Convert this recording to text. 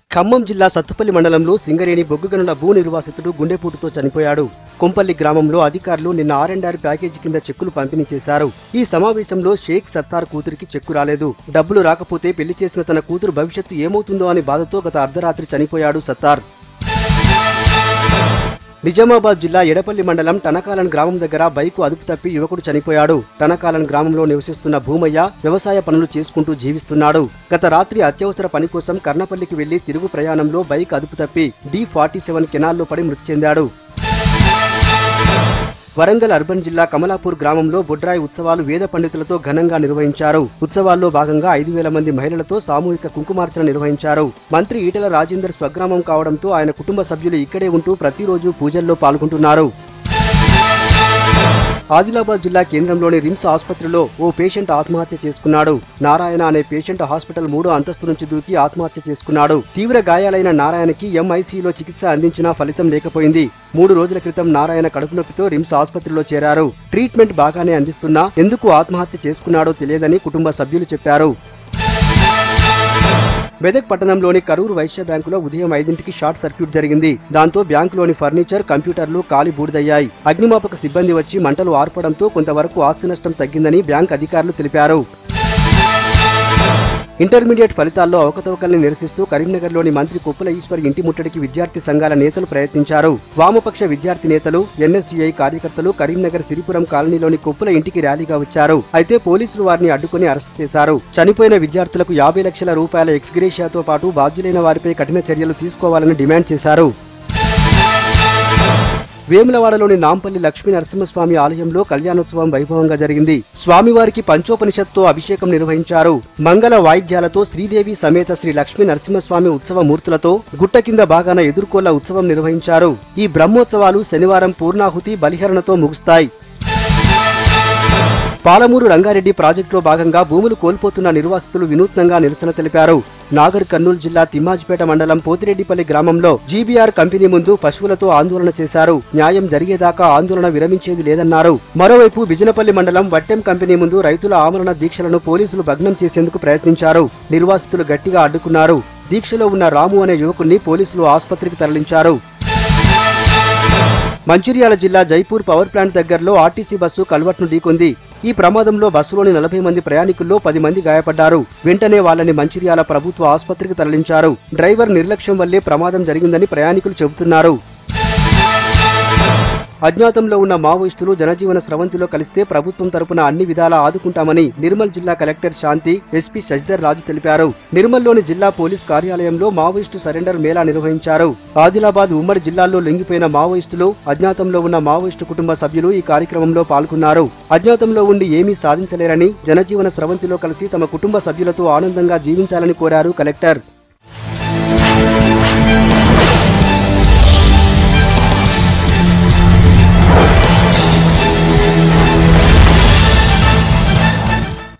ఖమ్మం జిల్లా సత్తుపల్లి మండలంలో సింగరేణి బొగ్గుగనుల భూ నిర్వాసితుడు గుండెపోటుతో చనిపోయాడు కొంపల్లి గ్రామంలో అధికారులు నిన్న ఆర్ అండ్ ఆర్ ప్యాకేజీ కింద చెక్కులు పంపిణీ చేశారు ఈ సమావేశంలో షేక్ సత్తార్ కూతురికి చెక్కు రాలేదు డబ్బులు రాకపోతే పెళ్లి చేసిన తన కూతురు భవిష్యత్తు ఏమవుతుందో అని బాధతో గత అర్ధరాత్రి చనిపోయాడు సత్తార్ నిజామాబాద్ జిల్లా ఎడపల్లి మండలం టనకాలన్ గ్రామం దగ్గర బైకు అదుపు తప్పి యువకుడు చనిపోయాడు టనకాలన్ గ్రామంలో నివసిస్తున్న భూమయ్య వ్యవసాయ పనులు చేసుకుంటూ జీవిస్తున్నాడు గత రాత్రి అత్యవసర పని కోసం కర్ణపల్లికి వెళ్లి తిరుగు ప్రయాణంలో బైక్ అదుపు తప్పి డి ఫార్టీ సెవెన్ కెనాల్లో పడి మృతి చెందాడు వరంగల్ అర్బన్ జిల్లా కమలాపూర్ గ్రామంలో బొడ్రాయి ఉత్సవాలు వేద పండితులతో ఘనంగా నిర్వహించారు ఉత్సవాల్లో భాగంగా ఐదు వేల మంది మహిళలతో సామూహిక కుంకుమార్చన నిర్వహించారు మంత్రి ఈటల రాజేందర్ స్వగ్రామం కావడంతో ఆయన కుటుంబ సభ్యులు ఇక్కడే ఉంటూ ప్రతిరోజు పూజల్లో పాల్గొంటున్నారు ఆదిలాబాద్ జిల్లా కేంద్రంలోని రిమ్స్ ఆసుపత్రిలో ఓ పేషెంట్ ఆత్మహత్య చేసుకున్నాడు నారాయణ అనే పేషెంట్ హాస్పిటల్ మూడో అంతస్తు నుంచి దూకి ఆత్మహత్య చేసుకున్నాడు తీవ్ర గాయాలైన నారాయణకి ఎంఐసీలో చికిత్స అందించినా ఫలితం లేకపోయింది మూడు రోజుల క్రితం నారాయణ కడుపు నొప్పితో రిమ్స్ ఆసుపత్రిలో చేరారు ట్రీట్మెంట్ బాగానే అందిస్తున్నా ఎందుకు ఆత్మహత్య చేసుకున్నాడో తెలియదని కుటుంబ సభ్యులు చెప్పారు మెదక్ పట్టణంలోని కరూరు వైశ్య బ్యాంకులో ఉదయం ఐదింటికి షార్ట్ సర్క్యూట్ జరిగింది దాంతో బ్యాంకులోని ఫర్నిచర్ కంప్యూటర్లు కాలి బూడిదయ్యాయి అగ్నిమాపక సిబ్బంది వచ్చి మంటలు ఆర్పడంతో కొంతవరకు ఆస్తి నష్టం తగ్గిందని బ్యాంక్ అధికారులు తెలిపారు ఇంటర్మీడియట్ ఫలితాల్లో అవకతవకల్ని నిరసిస్తూ కరీంనగర్లోని మంత్రి కొప్పుల ఈశ్వర్ ఇంటి ముట్టడికి విద్యార్థి సంఘాల నేతలు ప్రయత్నించారు వామపక్ష విద్యార్థి నేతలు ఎన్ఎస్యుఐ కార్యకర్తలు కరీంనగర్ సిరిపురం కాలనీలోని కొప్పుల ఇంటికి ర్యాలీగా వచ్చారు అయితే పోలీసులు వారిని అడ్డుకుని అరెస్ట్ చేశారు చనిపోయిన విద్యార్థులకు యాభై లక్షల రూపాయల ఎక్స్గ్రేషియాతో పాటు బాధ్యులైన వారిపై కఠిన చర్యలు తీసుకోవాలని డిమాండ్ చేశారు వేములవాడలోని నాంపల్లి లక్ష్మీ నరసింహస్వామి ఆలయంలో కళ్యాణోత్సవం వైభవంగా జరిగింది స్వామివారికి పంచోపనిషత్తో అభిషేకం నిర్వహించారు మంగళ వాయిద్యాలతో శ్రీదేవి సమేత శ్రీ లక్ష్మీ నరసింహస్వామి ఉత్సవ మూర్తులతో గుట్ట కింద బాగాన ఎదుర్కోల ఉత్సవం నిర్వహించారు ఈ బ్రహ్మోత్సవాలు శనివారం పూర్ణాహుతి బలిహరణతో ముగుస్తాయి పాలమూరు రంగారెడ్డి ప్రాజెక్టులో భాగంగా భూములు కోల్పోతున్న నిర్వాసితులు వినూత్నంగా నిరసన తెలిపారు నాగర్ కర్నూలు జిల్లా తిమ్మాజిపేట మండలం పోతిరెడ్డిపల్లి గ్రామంలో జీబీఆర్ కంపెనీ ముందు పశువులతో ఆందోళన చేశారు న్యాయం జరిగేదాకా ఆందోళన విరమించేది లేదన్నారు మరోవైపు బిజనపల్లి మండలం వట్టెం కంపెనీ ముందు రైతుల ఆమరణ దీక్షలను పోలీసులు భగ్నం చేసేందుకు ప్రయత్నించారు నిర్వాసితులు గట్టిగా అడ్డుకున్నారు దీక్షలో ఉన్న రాము అనే యువకుణ్ణి పోలీసులు ఆసుపత్రికి తరలించారు మంచిర్యాల జిల్లా జైపూర్ పవర్ ప్లాంట్ దగ్గరలో ఆర్టీసీ బస్సు కల్వర్ట్ను ఢీకొంది ఈ ప్రమాదంలో బస్సులోని నలభై మంది ప్రయాణికుల్లో పది మంది గాయపడ్డారు వెంటనే వాళ్ళని మంచిర్యాల ప్రభుత్వ ఆసుపత్రికి తరలించారు డ్రైవర్ నిర్లక్ష్యం వల్లే ప్రమాదం జరిగిందని ప్రయాణికులు చెబుతున్నారు అజ్ఞాతంలో ఉన్న మావోయిస్టులు జనజీవన స్రవంతిలో కలిస్తే ప్రభుత్వం తరపున అన్ని విధాలా ఆదుకుంటామని నిర్మల్ జిల్లా కలెక్టర్ శాంతి ఎస్పీ శశిధర్ రాజు తెలిపారు నిర్మల్లోని జిల్లా పోలీస్ కార్యాలయంలో మావోయిస్టు సరెండర్ మేళా నిర్వహించారు ఆదిలాబాద్ ఉమ్మడి జిల్లాల్లో లొంగిపోయిన మావోయిస్టులు అజ్ఞాతంలో ఉన్న మావోయిస్టు కుటుంబ సభ్యులు ఈ కార్యక్రమంలో పాల్గొన్నారు అజ్ఞాతంలో ఉండి ఏమీ సాధించలేరని జనజీవన స్రవంతిలో కలిసి తమ కుటుంబ సభ్యులతో ఆనందంగా జీవించాలని కోరారు కలెక్టర్